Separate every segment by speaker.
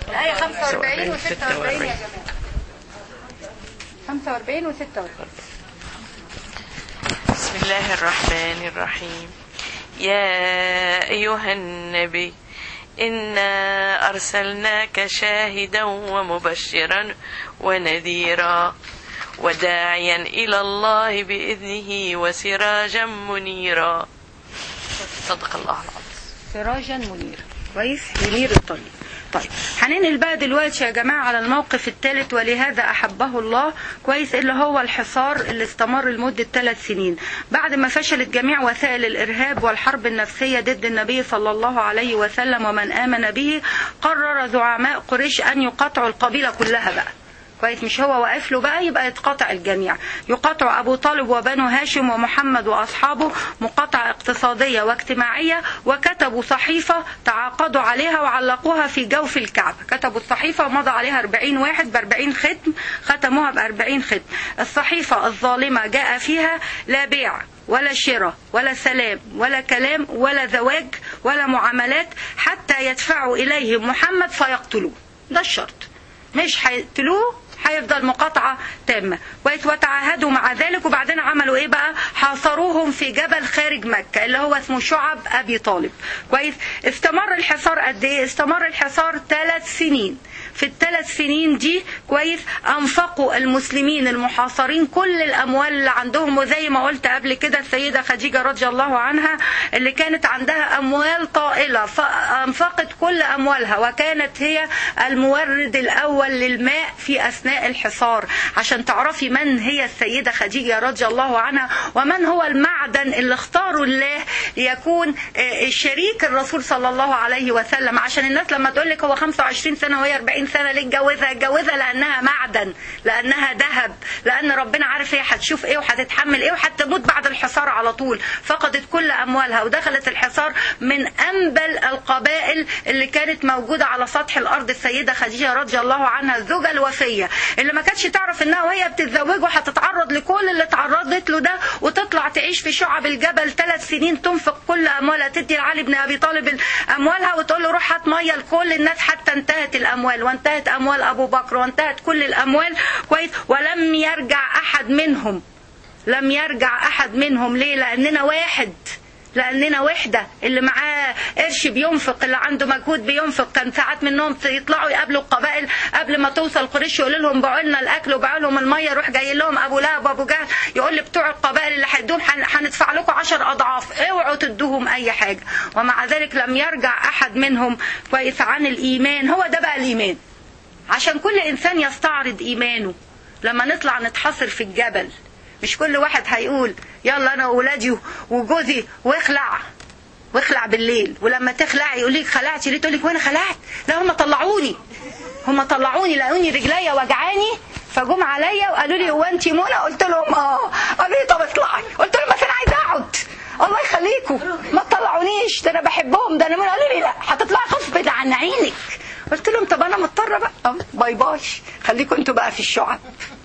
Speaker 1: الآية 45 و 46
Speaker 2: 46.
Speaker 1: يا جماعة 45 و 46
Speaker 2: بسم الله الرحمن الرحيم يا أيها النبي إنا أرسلناك شاهدا ومبشرا ونذيرا وداعيا إلى الله بإذنه وسراجا منيرا صدق الله العظيم
Speaker 1: سراجا منيرا كويس ينير الطريق طيب هننقل بقى دلوقتي يا جماعة على الموقف الثالث ولهذا أحبه الله كويس اللي هو الحصار اللي استمر لمدة ثلاث سنين بعد ما فشلت جميع وسائل الإرهاب والحرب النفسية ضد النبي صلى الله عليه وسلم ومن آمن به قرر زعماء قريش أن يقاطعوا القبيلة كلها بقى كويس مش هو واقف له بقى يبقى يتقاطع الجميع يقاطع ابو طالب وبنو هاشم ومحمد واصحابه مقاطعه اقتصاديه واجتماعيه وكتبوا صحيفه تعاقدوا عليها وعلقوها في جوف الكعبه كتبوا الصحيفه ومضى عليها 40 واحد ب 40 ختم ختموها ب 40 ختم الصحيفه الظالمه جاء فيها لا بيع ولا شراء ولا سلام ولا كلام ولا زواج ولا معاملات حتى يدفعوا اليهم محمد فيقتلوه ده الشرط مش هيقتلوه هيفضل مقاطعة تامة كويس وتعاهدوا مع ذلك وبعدين عملوا ايه بقى حاصروهم في جبل خارج مكة اللي هو اسمه شعب ابي طالب كويس استمر الحصار قد ايه استمر الحصار ثلاث سنين في الثلاث سنين دي كويس انفقوا المسلمين المحاصرين كل الاموال اللي عندهم وزي ما قلت قبل كده السيدة خديجة رضي الله عنها اللي كانت عندها اموال طائلة فانفقت كل اموالها وكانت هي المورد الاول للماء في اثناء الحصار عشان تعرفي من هي السيدة خديجة رضي الله عنها ومن هو المعدن اللي اختاره الله ليكون آه، شريك الرسول صلى الله عليه وسلم عشان الناس لما تقول لك هو 25 سنة وهي 40 سنة ليه اتجوزها اتجوزها لانها معدن لانها ذهب لان ربنا عارف هي هتشوف ايه وهتتحمل ايه وهتموت بعد الحصار على طول فقدت كل اموالها ودخلت الحصار من انبل القبائل اللي كانت موجودة على سطح الارض السيدة خديجة رضي الله عنها الزوجة الوفية اللي ما كانتش تعرف انها وهي بتتزوجه هتتعرض لكل اللي تعرضت له ده وتطلع تعيش في شعب الجبل ثلاث سنين تنفق كل اموالها تدي لعلي بن ابي طالب اموالها وتقول له روح هات ميه لكل الناس حتى انتهت الاموال وانتهت اموال ابو بكر وانتهت كل الاموال كويس ولم يرجع احد منهم لم يرجع احد منهم ليه لاننا واحد لاننا وحده اللي معاه قرش بينفق اللي عنده مجهود بينفق كان ساعات منهم يطلعوا يقابلوا القبائل قبل ما توصل قريش يقول لهم باعوا لنا الاكل وباعوا لهم الميه يروح جاي لهم ابو لهب وابو جهل يقول لي بتوع القبائل اللي هيدوهم هن- هندفع لكم عشر اضعاف اوعوا تدوهم اي حاجه ومع ذلك لم يرجع احد منهم كويس عن الايمان هو ده بقى الايمان عشان كل انسان يستعرض ايمانه لما نطلع نتحصر في الجبل مش كل واحد هيقول يلا انا واولادي وجوزي واخلع واخلع بالليل ولما تخلعي يقول لك خلعتي ليه تقول لك وانا خلعت لا هم طلعوني هم طلعوني لقوني رجليا وجعاني فجم عليا وقالوا لي هو انت منى قلت لهم اه قالوا لي طب اطلعي قلت لهم بس انا عايزه اقعد الله يخليكم ما تطلعونيش ده انا بحبهم ده انا منى قالوا لي لا هتطلعي غصب عن عينك قلت لهم طب انا مضطره بقى آه، باي باي خليكم انتوا بقى في الشعب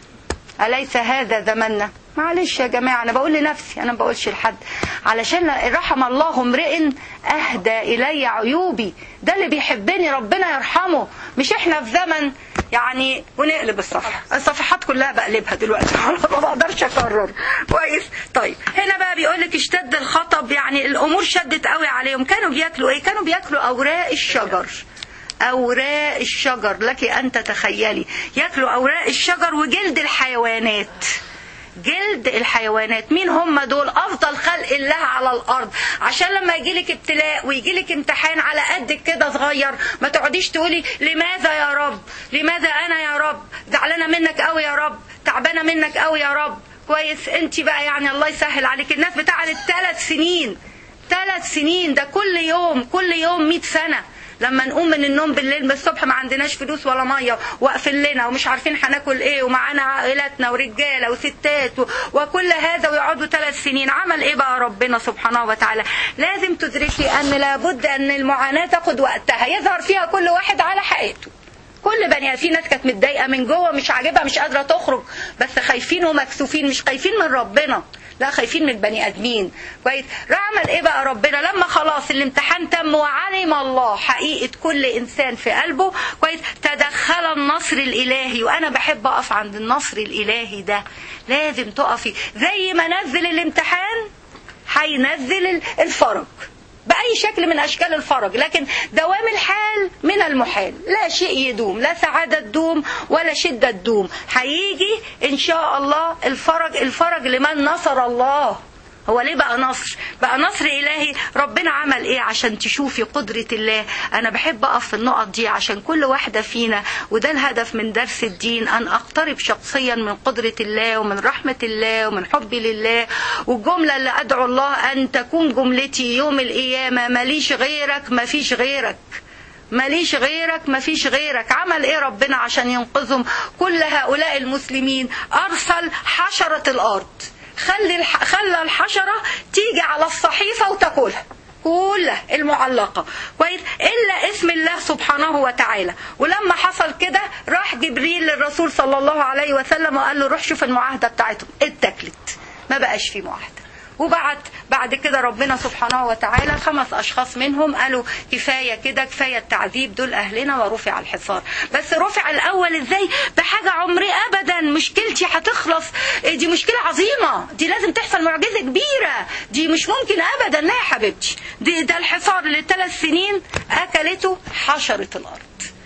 Speaker 1: أليس هذا زمننا معلش يا جماعة أنا بقول لنفسي أنا ما بقولش لحد علشان رحم الله امرئ أهدى إلي عيوبي ده اللي بيحبني ربنا يرحمه مش إحنا في زمن يعني ونقلب الصفحة الصفحات كلها بقلبها دلوقتي ما بقدرش أكرر كويس طيب هنا بقى بيقول لك اشتد الخطب يعني الأمور شدت قوي عليهم كانوا بياكلوا إيه كانوا بياكلوا أوراق الشجر أوراق الشجر لك أن تتخيلي ياكلوا أوراق الشجر وجلد الحيوانات جلد الحيوانات مين هم دول افضل خلق الله على الارض عشان لما يجيلك ابتلاء ويجيلك امتحان على قدك كده صغير ما تقعديش تقولي لماذا يا رب لماذا انا يا رب زعلانه منك قوي يا رب تعبانه منك قوي يا رب كويس انت بقى يعني الله يسهل عليك الناس بتقعد ثلاث سنين ثلاث سنين ده كل يوم كل يوم 100 سنه لما نقوم من النوم بالليل من الصبح ما عندناش فلوس ولا ميه واقفل لنا ومش عارفين هناكل ايه ومعانا عائلاتنا ورجاله وستات و... وكل هذا ويقعدوا ثلاث سنين عمل ايه بقى ربنا سبحانه وتعالى لازم تدركي ان لابد ان المعاناه تاخد وقتها يظهر فيها كل واحد على حقيقته كل بني آدم في ناس كانت متضايقه من جوه مش عاجبها مش قادره تخرج بس خايفين ومكسوفين مش خايفين من ربنا لا خايفين من البني ادمين كويس عمل ايه بقى ربنا لما خلاص الامتحان تم وعلم الله حقيقه كل انسان في قلبه كويس تدخل النصر الالهي وانا بحب اقف عند النصر الالهي ده لازم تقفي زي ما نزل الامتحان هينزل الفرج بأي شكل من أشكال الفرج لكن دوام الحال من المحال لا شيء يدوم لا سعادة تدوم ولا شدة تدوم هيجي إن شاء الله الفرج الفرج لمن نصر الله هو ليه بقى نصر بقى نصر إلهي ربنا عمل إيه عشان تشوفي قدرة الله أنا بحب أقف في النقط دي عشان كل واحدة فينا وده الهدف من درس الدين أن أقترب شخصيا من قدرة الله ومن رحمة الله ومن حبي لله والجملة اللي أدعو الله أن تكون جملتي يوم القيامة ماليش غيرك مفيش غيرك ماليش غيرك مفيش غيرك عمل ايه ربنا عشان ينقذهم كل هؤلاء المسلمين ارسل حشرة الارض خلي الح... خلى الحشرة تيجي على الصحيفة وتاكلها كلها المعلقة كويس إلا اسم الله سبحانه وتعالى ولما حصل كده راح جبريل للرسول صلى الله عليه وسلم وقال له روح شوف المعاهدة بتاعتهم اتكلت ما بقاش في معاهدة وبعد بعد كده ربنا سبحانه وتعالى خمس اشخاص منهم قالوا كفايه كده كفايه التعذيب دول اهلنا ورفع الحصار بس رفع الاول ازاي بحاجه عمري ابدا مشكلتي هتخلص دي مشكله عظيمه دي لازم تحصل معجزه كبيره دي مش ممكن ابدا لا يا حبيبتي دي ده الحصار اللي ثلاث سنين اكلته حشره الارض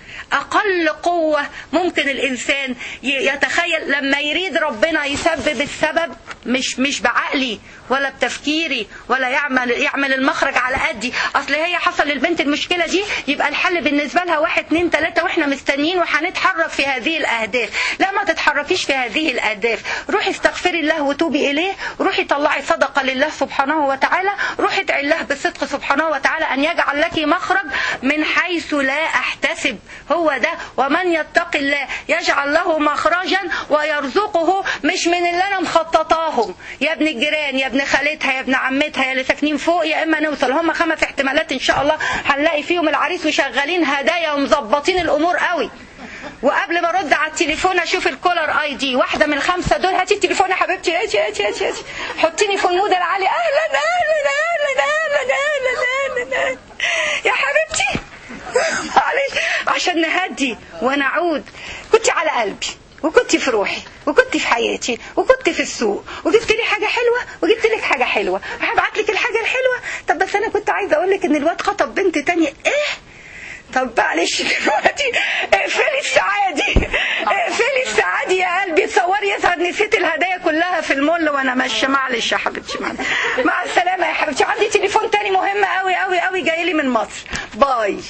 Speaker 1: أقل قوة ممكن الإنسان يتخيل لما يريد ربنا يسبب السبب مش مش بعقلي ولا بتفكيري ولا يعمل يعمل المخرج على قدي اصل هي حصل للبنت المشكله دي يبقى الحل بالنسبه لها واحد اتنين تلاته واحنا مستنيين وهنتحرك في هذه الاهداف لا ما تتحركيش في هذه الاهداف روحي استغفري الله وتوبي اليه روحي طلعي صدقه لله سبحانه وتعالى روحي ادعي الله بالصدق سبحانه وتعالى ان يجعل لك مخرج من حيث لا احتسب هو ده ومن يتق الله يجعل له مخرجا ويرزقه مش من اللي انا مخططاهم يا ابن الجيران يا ابن خالتها يا ابن عمتها يا اللي ساكنين فوق يا اما نوصل هم خمس احتمالات ان شاء الله هنلاقي فيهم العريس وشغالين هدايا ومظبطين الامور قوي وقبل ما ارد على التليفون اشوف الكولر اي دي واحده من الخمسه دول هاتي التليفون يا حبيبتي هاتي هاتي هاتي هاتي حطيني في المود العالي اهلا اهلا اهلا اهلا اهلا اهلا, أهلا. يا حبيبتي معلش عشان نهدي ونعود كنت على قلبي وكنت في روحي وكنت في حياتي وكنت في السوق وجبت لي حاجه حلوه وجبت لك حاجه حلوه هبعت لك الحاجه الحلوه طب بس انا كنت عايزه اقول لك ان الواد خطب بنت تانية ايه طب معلش دلوقتي اقفلي الساعه دي اقفلي الساعه دي يا قلبي تصوري يظهر نسيت الهدايا كلها في المول وانا ماشيه معلش يا حبيبتي معلش. مع السلامه يا حبيبتي عندي تليفون تاني مهم قوي قوي قوي جاي لي من مصر باي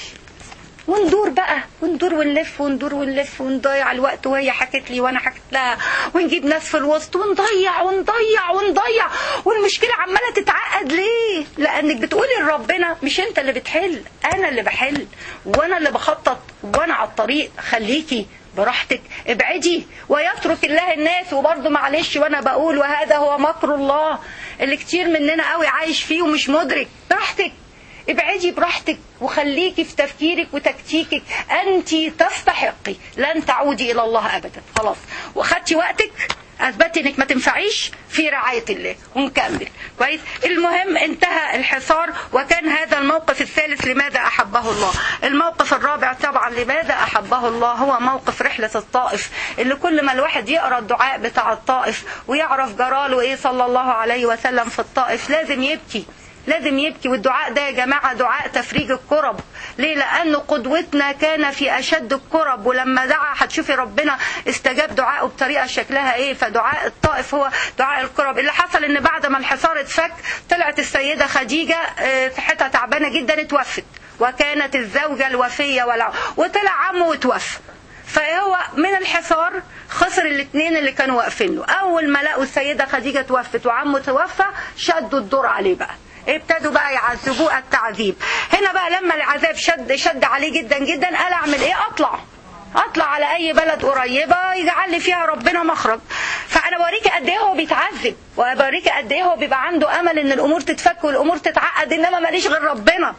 Speaker 1: وندور بقى وندور ونلف وندور ونلف ونضيع الوقت وهي حكت لي وانا حكت لها ونجيب ناس في الوسط ونضيع ونضيع ونضيع والمشكله عماله تتعقد ليه؟ لانك بتقولي لربنا مش انت اللي بتحل انا اللي بحل وانا اللي بخطط وانا على الطريق خليكي براحتك ابعدي ويترك الله الناس وبرضه معلش وانا بقول وهذا هو مكر الله اللي كتير مننا قوي عايش فيه ومش مدرك براحتك ابعدي براحتك وخليكي في تفكيرك وتكتيكك انت تستحقي لن تعودي الى الله ابدا خلاص واخدتي وقتك اثبتي انك ما تنفعيش في رعايه الله ونكمل كويس المهم انتهى الحصار وكان هذا الموقف الثالث لماذا احبه الله الموقف الرابع طبعا لماذا احبه الله هو موقف رحله الطائف اللي كل ما الواحد يقرا الدعاء بتاع الطائف ويعرف جراله ايه صلى الله عليه وسلم في الطائف لازم يبكي لازم يبكي والدعاء ده يا جماعة دعاء تفريج الكرب ليه لأن قدوتنا كان في أشد الكرب ولما دعا هتشوفي ربنا استجاب دعائه بطريقة شكلها ايه فدعاء الطائف هو دعاء الكرب اللي حصل ان بعد ما الحصار اتفك طلعت السيدة خديجة صحتها تعبانة جدا اتوفت وكانت الزوجة الوفية والع... وطلع عمه وتوفى فهو من الحصار خسر الاثنين اللي كانوا واقفين له اول ما لقوا السيده خديجه توفت وعمه توفى شدوا الدور عليه بقى ابتدوا بقى يعذبوه التعذيب هنا بقى لما العذاب شد شد عليه جدا جدا قال اعمل ايه اطلع اطلع على اي بلد قريبه يجعل لي فيها ربنا مخرج فانا بوريكي قد ايه هو بيتعذب وبوريكي قد ايه هو بيبقى عنده امل ان الامور تتفك والامور تتعقد انما ماليش غير ربنا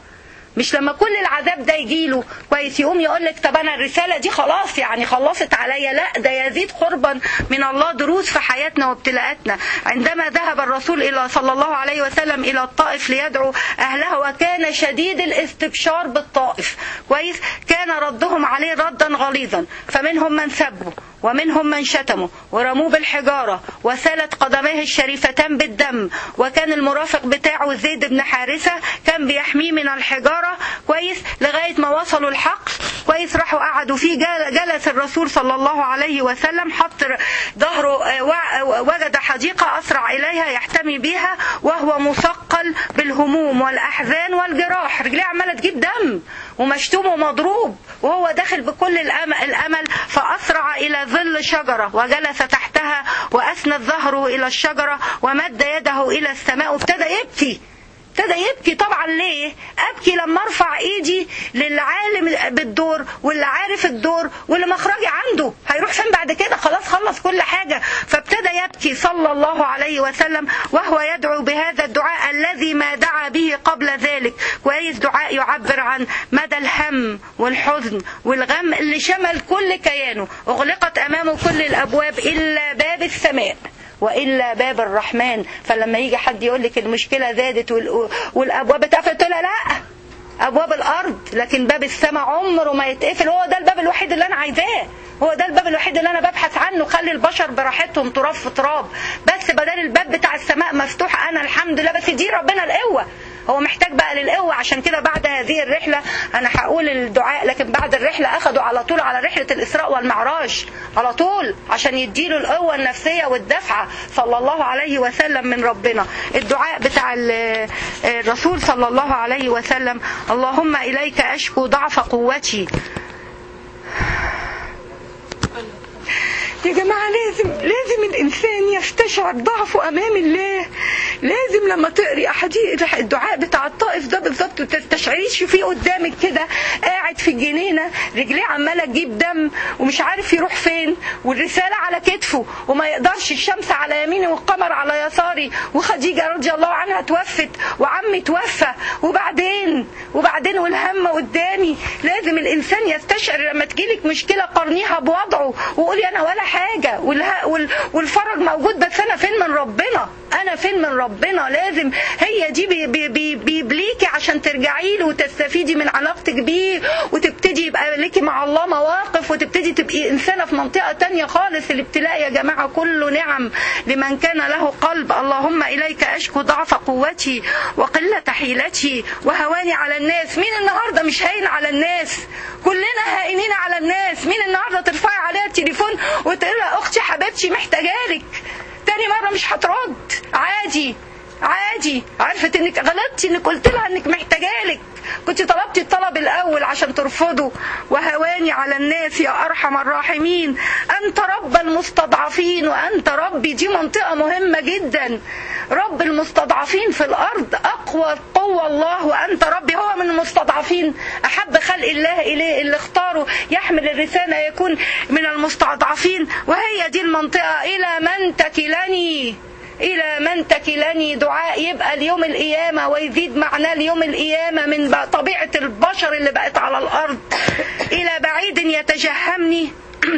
Speaker 1: مش لما كل العذاب ده يجيله كويس يقوم يقول لك طب انا الرساله دي خلاص يعني خلصت عليا لا ده يزيد قربا من الله دروس في حياتنا وابتلاءاتنا عندما ذهب الرسول الى صلى الله عليه وسلم الى الطائف ليدعو اهله وكان شديد الاستبشار بالطائف كويس كان ردهم عليه ردا غليظا فمنهم من سبوا ومنهم من شتموا ورموه بالحجاره وسالت قدميه الشريفتان بالدم وكان المرافق بتاعه زيد بن حارثه كان بيحميه من الحجاره كويس لغايه ما وصلوا الحقل كويس راحوا قعدوا فيه جلس الرسول صلى الله عليه وسلم حط ظهره وجد حديقه اسرع اليها يحتمي بها وهو مثقل بالهموم والاحزان والجراح رجليه عماله تجيب دم ومشتوم ومضروب وهو داخل بكل الامل فاسرع الى ظل شجره وجلس تحتها واسند ظهره الى الشجره ومد يده الى السماء وابتدى يبكي ابتدى يبكي طبعا ليه ابكي لما ارفع ايدي للعالم بالدور واللي عارف الدور واللي مخرجي عنده هيروح فين بعد كده خلاص خلص كل حاجه فابتدى يبكي صلى الله عليه وسلم وهو يدعو بهذا الدعاء الذي ما دعا به قبل ذلك كويس دعاء يعبر عن مدى الهم والحزن والغم اللي شمل كل كيانه اغلقت امامه كل الابواب الا باب السماء والا باب الرحمن فلما يجي حد يقول لك المشكله زادت والابواب اتقفلت لا لا ابواب الارض لكن باب السماء عمره ما يتقفل هو ده الباب الوحيد اللي انا عايزاه هو ده الباب الوحيد اللي انا ببحث عنه خلي البشر براحتهم تراب في تراب بس بدل الباب بتاع السماء مفتوح انا الحمد لله بس دي ربنا القوه هو محتاج بقى للقوة عشان كده بعد هذه الرحلة أنا هقول الدعاء لكن بعد الرحلة أخدوا على طول على رحلة الإسراء والمعراج على طول عشان يديله القوة النفسية والدفعة صلى الله عليه وسلم من ربنا الدعاء بتاع الرسول صلى الله عليه وسلم اللهم إليك أشكو ضعف قوتي يا جماعة لازم لازم الإنسان يستشعر ضعفه أمام الله لازم لما تقري أحاديث الدعاء بتاع الطائف ده بالظبط وتستشعريش فيه قدامك كده قاعد في الجنينة رجليه عمالة تجيب دم ومش عارف يروح فين والرسالة على كتفه وما يقدرش الشمس على يميني والقمر على يساري وخديجة رضي الله عنها توفت وعمي توفى وبعدين وبعدين والهم قدامي لازم الإنسان يستشعر لما تجيلك مشكلة قرنيها بوضعه وقولي أنا ولا حاجة والفرج موجود بس أنا فين من ربنا أنا فين من ربنا لازم هي دي بيبليكي عشان ترجعي له وتستفيدي من علاقتك بيه وتبتدي يبقى ليكي مع الله مواقف وتبتدي تبقي إنسانة في منطقة تانية خالص الابتلاء يا جماعة كله نعم لمن كان له قلب اللهم إليك أشكو ضعف قوتي وقلة حيلتي وهواني على الناس مين النهاردة مش هين على الناس كلنا هائنين على الناس مين النهاردة ترفعي عليها التليفون وتقول لها أختي حبيبتي محتاجالك تاني مرة مش هترد عادي عادي عرفت انك غلطتي انك قلت لها انك محتاجالك كنت طلبتي الطلب الاول عشان ترفضه وهواني على الناس يا ارحم الراحمين انت رب المستضعفين وانت ربي دي منطقه مهمه جدا رب المستضعفين في الارض اقوى قوه الله وانت ربي هو من المستضعفين احب خلق الله اليه اللي اختاره يحمل الرساله يكون من المستضعفين وهي دي المنطقه الى من تكلني إلى من تكلني دعاء يبقى اليوم القيامة ويزيد معناه اليوم القيامة من طبيعة البشر اللي بقت على الأرض إلى بعيد يتجهمني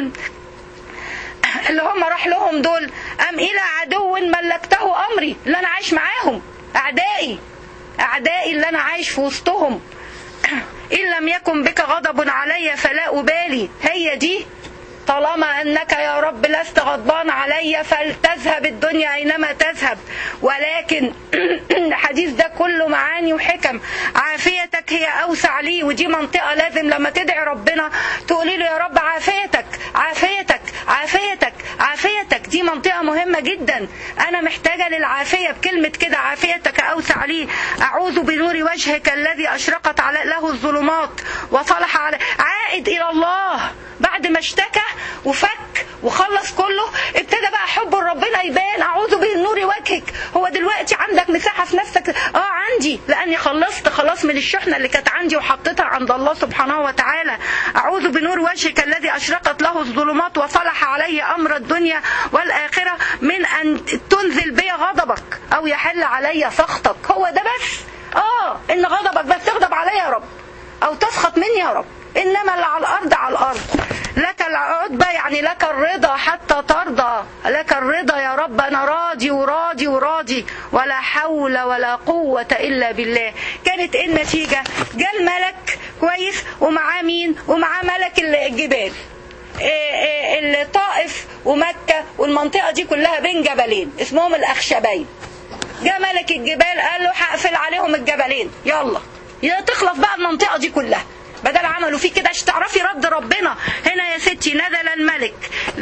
Speaker 1: اللي هم راح لهم دول أم إلى عدو ملكته أمري اللي أنا عايش معاهم أعدائي أعدائي اللي أنا عايش في وسطهم إن لم يكن بك غضب علي فلا أبالي هي دي طالما انك يا رب لست غضبان علي فلتذهب الدنيا اينما تذهب ولكن الحديث ده كله معاني وحكم عافيتك هي اوسع لي ودي منطقه لازم لما تدعي ربنا تقولي له يا رب عافيتك عافيتك عافيتك عافيتك دي منطقه مهمه جدا انا محتاجه للعافيه بكلمه كده عافيتك اوسع لي اعوذ بنور وجهك الذي اشرقت على له الظلمات وصلح على عائد الى الله بعد ما اشتكى وفك وخلص كله ابتدى بقى حب ربنا يبان اعوذ بنور وجهك هو دلوقتي عندك مساحه في نفسك اه عندي لاني خلصت خلاص من الشحنه اللي كانت عندي وحطيتها عند الله سبحانه وتعالى اعوذ بنور وجهك الذي اشرقت له الظلمات وصلح علي امر الدنيا والاخره من ان تنزل بي غضبك او يحل علي سخطك هو ده بس اه الرضا ان غضبك بس تغضب عليا يا رب او تسخط مني يا رب انما اللي على الارض على الارض لك العتبى يعني لك الرضا حتى ترضى لك الرضا يا رب انا راضي وراضي وراضي ولا حول ولا قوة الا بالله كانت ايه النتيجة جاء الملك كويس ومعاه مين ومعاه ملك الجبال إيه إيه الطائف ومكة والمنطقة دي كلها بين جبلين اسمهم الأخشبين جاء ملك الجبال قال له هقفل عليهم الجبلين يلا يا تخلص بقى المنطقة دي كلها بدل عملوا فيه كده عشان تعرفي رد ربنا هنا يا ستي نزل الملك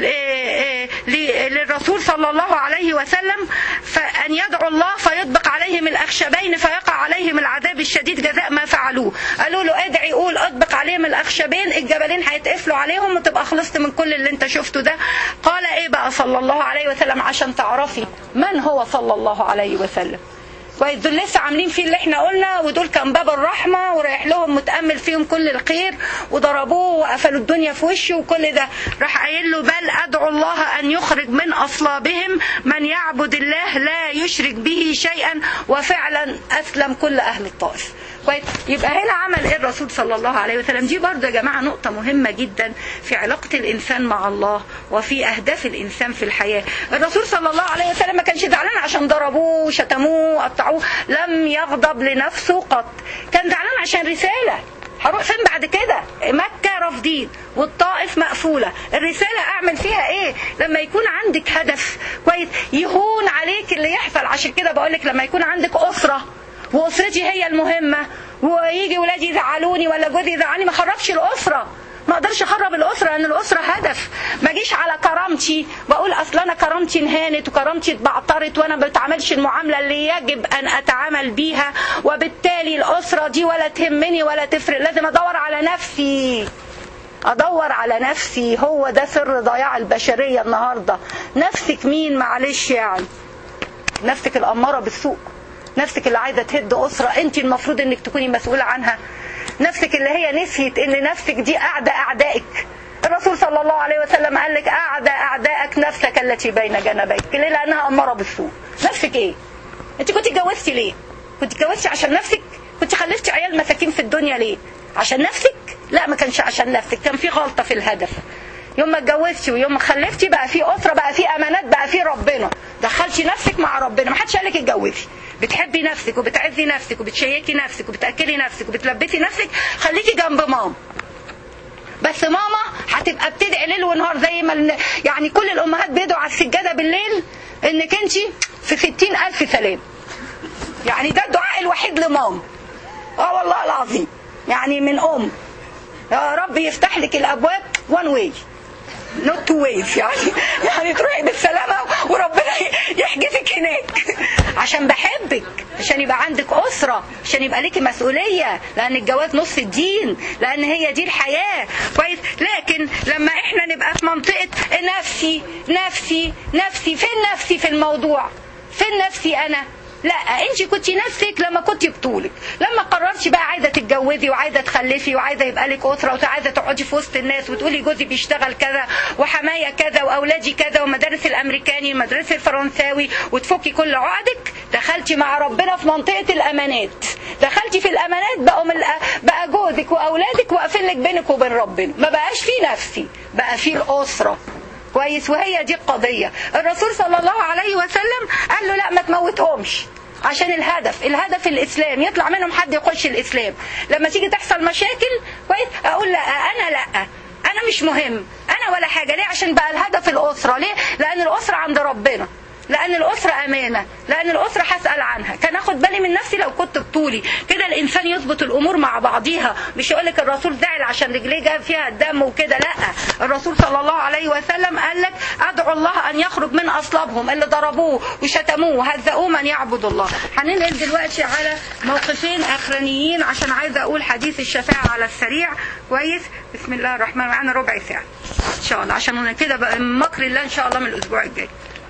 Speaker 1: للرسول صلى الله عليه وسلم فأن يدعو الله فيطبق عليهم الأخشبين فيقع عليهم العذاب الشديد جزاء ما فعلوه قالوا له ادعي قول اطبق عليهم الأخشبين الجبلين هيتقفلوا عليهم وتبقى خلصت من كل اللي انت شفته ده قال ايه بقى صلى الله عليه وسلم عشان تعرفي من هو صلى الله عليه وسلم كويس دول لسه عاملين فيه اللي احنا قلنا ودول كان باب الرحمة ورايح لهم متأمل فيهم كل الخير وضربوه وقفلوا الدنيا في وشه وكل ده راح قايل له بل أدعو الله أن يخرج من أصلابهم من يعبد الله لا يشرك به شيئا وفعلا أسلم كل أهل الطائف كويس يبقى هنا عمل ايه الرسول صلى الله عليه وسلم دي برضه يا جماعه نقطه مهمه جدا في علاقه الانسان مع الله وفي اهداف الانسان في الحياه الرسول صلى الله عليه وسلم ما كانش زعلان عشان ضربوه وشتموه وقطعوه لم يغضب لنفسه قط كان زعلان عشان رساله هروح فين بعد كده مكة رافضين والطائف مقفولة الرسالة اعمل فيها ايه لما يكون عندك هدف كويس يهون عليك اللي يحصل عشان كده بقولك لما يكون عندك أسرة واسرتي هي المهمه ويجي ولادي يزعلوني ولا جوزي يزعلني ما خربش الاسره ما اقدرش اخرب الاسره لان الاسره هدف ما اجيش على كرامتي واقول اصل انا كرامتي انهانت وكرامتي اتبعترت وانا ما بتعاملش المعامله اللي يجب ان اتعامل بيها وبالتالي الاسره دي ولا تهمني ولا تفرق لازم ادور على نفسي ادور على نفسي هو ده سر ضياع البشريه النهارده نفسك مين معلش يعني نفسك الاماره بالسوء نفسك اللي عايزه تهد اسره انت المفروض انك تكوني مسؤوله عنها نفسك اللي هي نسيت ان نفسك دي اعدى اعدائك الرسول صلى الله عليه وسلم قال لك اعدى اعدائك نفسك التي بين جنبيك ليه لانها اماره بالسوء نفسك ايه انت كنت اتجوزتي ليه كنت اتجوزتي عشان نفسك كنت خلفتي عيال مساكين في الدنيا ليه عشان نفسك لا ما كانش عشان نفسك كان في غلطه في الهدف يوم ما اتجوزتي ويوم ما خلفتي بقى في اسره بقى في امانات بقى في ربنا دخلتي نفسك مع ربنا ما حدش قال لك اتجوزي بتحبي نفسك وبتعزي نفسك وبتشيكي نفسك وبتاكلي نفسك وبتلبسي نفسك خليكي جنب ماما بس ماما هتبقى بتدعي ليل ونهار زي ما يعني كل الامهات بيدعوا على السجاده بالليل انك انت في ستين الف سلام يعني ده الدعاء الوحيد لماما اه والله العظيم يعني من ام يا رب يفتح لك الابواب وان واي نوت تو ويز يعني يعني تروحي بالسلامه وربنا يحجزك هناك عشان بحبك عشان يبقى عندك اسره عشان يبقى ليكي مسؤوليه لان الجواز نص الدين لان هي دي الحياه كويس لكن لما احنا نبقى في منطقه نفسي نفسي نفسي فين نفسي في الموضوع فين نفسي انا لا انت كنت نفسك لما كنت بطولك لما قررتي بقى عايزه تتجوزي وعايزه تخلفي وعايزه يبقى لك اسره وعايزه تقعدي في وسط الناس وتقولي جوزي بيشتغل كذا وحمايه كذا واولادي كذا ومدارس الامريكاني المدرسه الفرنساوي وتفكي كل عقدك دخلتي مع ربنا في منطقه الامانات دخلتي في الامانات بقوا من بقى جوزك واولادك واقفين لك بينك وبين ربنا ما بقاش في نفسي بقى في الاسره كويس وهي دي القضية الرسول صلى الله عليه وسلم قال له لا ما تموتهمش عشان الهدف الهدف الاسلام يطلع منهم حد يخش الاسلام لما تيجي تحصل مشاكل كويس اقول لا انا لا انا مش مهم انا ولا حاجه ليه عشان بقى الهدف الاسره ليه لان الاسره عند ربنا لان الاسره امانه لان الاسره هسال عنها كان اخد بالي من نفسي لو كنت بطولي كده الانسان يظبط الامور مع بعضيها مش يقول لك الرسول زعل عشان رجليه جاب فيها الدم وكده لا الرسول صلى الله عليه وسلم قال لك ادعو الله ان يخرج من اصلابهم اللي ضربوه وشتموه وهزقوه من يعبد الله هننقل دلوقتي على موقفين اخرانيين عشان عايزه اقول حديث الشفاعه على السريع كويس بسم الله الرحمن الرحيم معانا ربع ساعه ان شاء الله عشان كده بقى مكر الله ان شاء الله من الاسبوع الجاي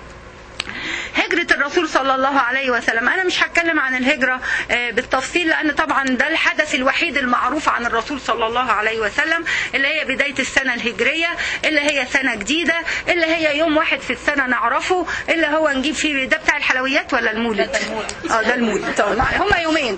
Speaker 1: هجرة الرسول صلى الله عليه وسلم أنا مش هتكلم عن الهجرة بالتفصيل لأن طبعا ده الحدث الوحيد المعروف عن الرسول صلى الله عليه وسلم اللي هي بداية السنة الهجرية اللي هي سنة جديدة اللي هي يوم واحد في السنة نعرفه اللي هو نجيب فيه ده بتاع الحلويات ولا المولد؟ اه ده المولد هما يومين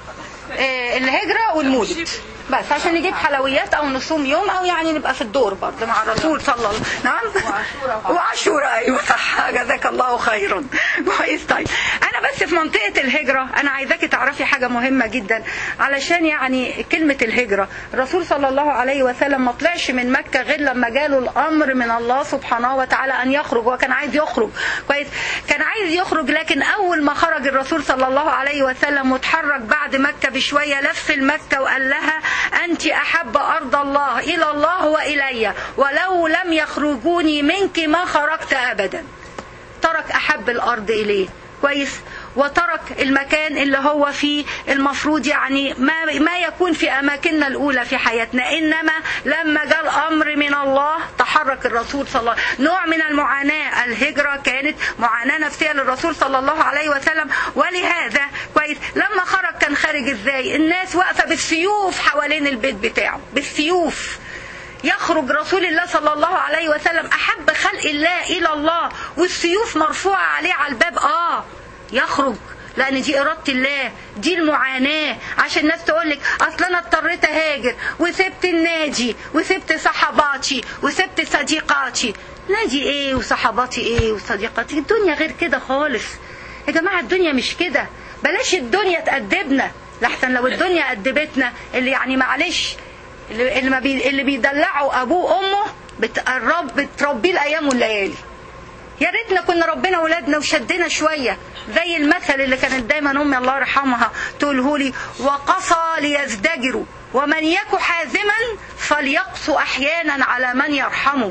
Speaker 1: آه، الهجرة والمولد بس عشان نجيب حلويات او نصوم يوم او يعني نبقى في الدور برضه مع الرسول صلى الله عليه وسلم نعم وعاشوراء ايوه صح جزاك الله خيرا كويس طيب انا بس في منطقه الهجره انا عايزاكي تعرفي حاجه مهمه جدا علشان يعني كلمه الهجره الرسول صلى الله عليه وسلم ما طلعش من مكه غير لما جاله الامر من الله سبحانه وتعالى ان يخرج هو كان عايز يخرج كويس كان عايز يخرج لكن اول ما خرج الرسول صلى الله عليه وسلم وتحرك بعد مكه بشويه لف المكه وقال لها انت احب ارض الله الى الله والي ولو لم يخرجوني منك ما خرجت ابدا ترك احب الارض اليه كويس وترك المكان اللي هو فيه المفروض يعني ما ما يكون في اماكننا الاولى في حياتنا انما لما جاء الامر من الله تحرك الرسول صلى الله عليه وسلم نوع من المعاناه الهجره كانت معاناه نفسيه للرسول صلى الله عليه وسلم ولهذا كويس لما خرج كان خارج ازاي الناس واقفه بالسيوف حوالين البيت بتاعه بالسيوف يخرج رسول الله صلى الله عليه وسلم احب خلق الله الى الله والسيوف مرفوعه عليه على الباب اه يخرج لان دي اراده الله دي المعاناه عشان الناس تقول لك اصل انا اضطريت اهاجر وسبت النادي وسبت صحباتي وسبت صديقاتي نادي ايه وصحباتي ايه وصديقاتي الدنيا غير كده خالص يا جماعه الدنيا مش كده بلاش الدنيا تأدبنا لحسن لو الدنيا أدبتنا اللي يعني معلش اللي اللي, ما بي اللي بيدلعوا ابوه وامه بتقرب بتربيه الايام والليالي يا ريتنا كنا ربنا ولادنا وشدنا شويه زي المثل اللي كانت دايما امي الله يرحمها تقوله لي وقصى ليزدجروا ومن يك حازما فليقص احيانا على من يرحمه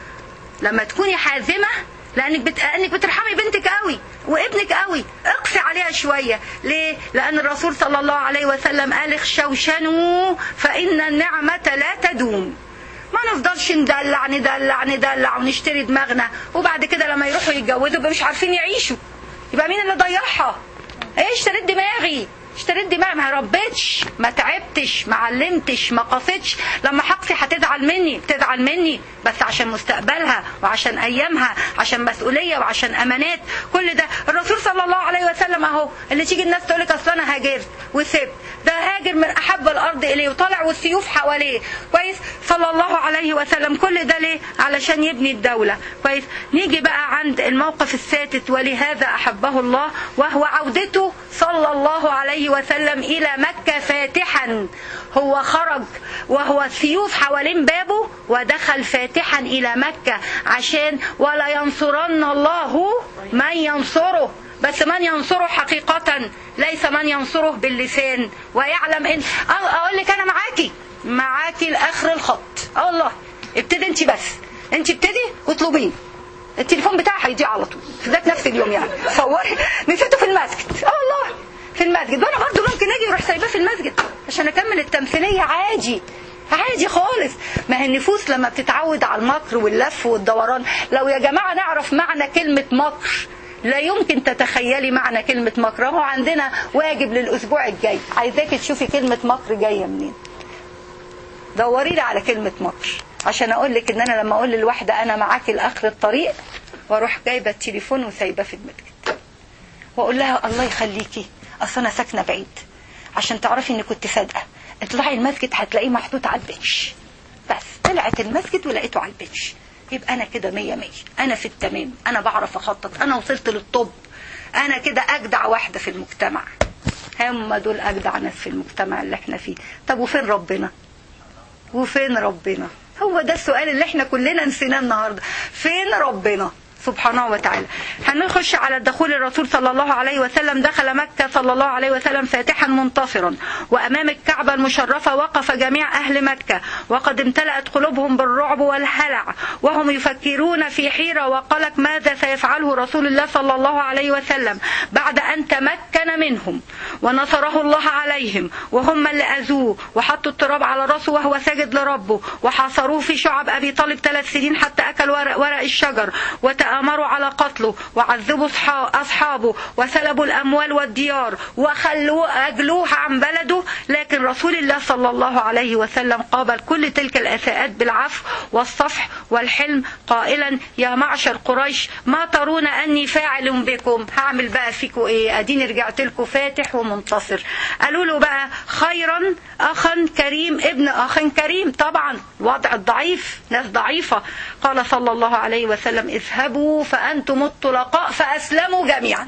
Speaker 1: لما تكوني حازمه لانك بت... انك بترحمي بنتك قوي وابنك قوي اقسي عليها شويه ليه لان الرسول صلى الله عليه وسلم قال اخشوشنوا فان النعمه لا تدوم ما نفضلش ندلع ندلع ندلع ونشتري دماغنا وبعد كده لما يروحوا يتجوزوا يبقى مش عارفين يعيشوا يبقى مين اللي ضيعها ايه اشتريت دماغي اشتريت دماغي ما ربيتش ما تعبتش ما علمتش ما قصيتش لما حقصي هتزعل مني بتزعل مني بس عشان مستقبلها وعشان ايامها عشان مسؤوليه وعشان امانات كل ده الرسول صلى الله عليه وسلم اهو اللي تيجي الناس تقول لك اصل انا هاجرت وسبت ده هاجر من احب الارض اليه وطالع والسيوف حواليه كويس صلى الله عليه وسلم كل ده ليه علشان يبني الدوله كويس نيجي بقى عند الموقف السادس ولهذا احبه الله وهو عودته صلى الله عليه وسلم الى مكه فاتحا هو خرج وهو السيوف حوالين بابه ودخل فاتحا الى مكه عشان ولا ينصرن الله من ينصره بس من ينصره حقيقة ليس من ينصره باللسان ويعلم ان اقول لك انا معاكي معاكي لاخر الخط اه والله ابتدي انت بس انت ابتدي واطلبيه التليفون بتاعي هيضيع على طول في ذات نفس اليوم يعني تصوري نسيته في المسجد اه والله في المسجد وانا برضه ممكن اجي واروح سايباه في المسجد عشان اكمل التمثيليه عادي عادي خالص ما هي النفوس لما بتتعود على المكر واللف والدوران لو يا جماعه نعرف معنى كلمه مكر لا يمكن تتخيلي معنى كلمة مكر هو عندنا واجب للأسبوع الجاي عايزاكي تشوفي كلمة مكر جاية منين دوري لي على كلمة مكر عشان أقول لك إن أنا لما أقول للواحدة أنا معاكي لآخر الطريق وأروح جايبة التليفون وسايباه في المسجد وأقول لها الله يخليكي أصل أنا ساكنة بعيد عشان تعرفي إني كنت صادقة اطلعي المسجد هتلاقيه محطوط على البنش بس طلعت المسجد ولقيته على البنش يبقى انا كده مية مية انا في التمام انا بعرف اخطط انا وصلت للطب انا كده اجدع واحدة في المجتمع هم دول اجدع ناس في المجتمع اللي احنا فيه طب وفين ربنا وفين ربنا هو ده السؤال اللي احنا كلنا نسيناه النهارده فين ربنا سبحانه وتعالى هنخش على دخول الرسول صلى الله عليه وسلم دخل مكة صلى الله عليه وسلم فاتحا منتصرا وأمام الكعبة المشرفة وقف جميع أهل مكة وقد امتلأت قلوبهم بالرعب والهلع وهم يفكرون في حيرة وقلق ماذا سيفعله رسول الله صلى الله عليه وسلم بعد أن تمكن منهم ونصره الله عليهم وهم اللي أذوه وحطوا التراب على راسه وهو ساجد لربه وحاصروه في شعب أبي طالب ثلاث سنين حتى أكل ورق, ورق الشجر وتأ تآمروا على قتله وعذبوا أصحا- أصحابه وسلبوا الأموال والديار وخلوه أجلوه عن بلده لكن رسول الله صلى الله عليه وسلم قابل كل تلك الأساءات بالعفو والصفح والحلم قائلا يا معشر قريش ما ترون أني فاعل بكم هعمل بقى فيكم إيه أديني رجعت لكم فاتح ومنتصر قالوا له بقى خيرا أخا كريم ابن أخ كريم طبعا وضع الضعيف ناس ضعيفة قال صلى الله عليه وسلم اذهبوا فأنتم الطلقاء فأسلموا جميعا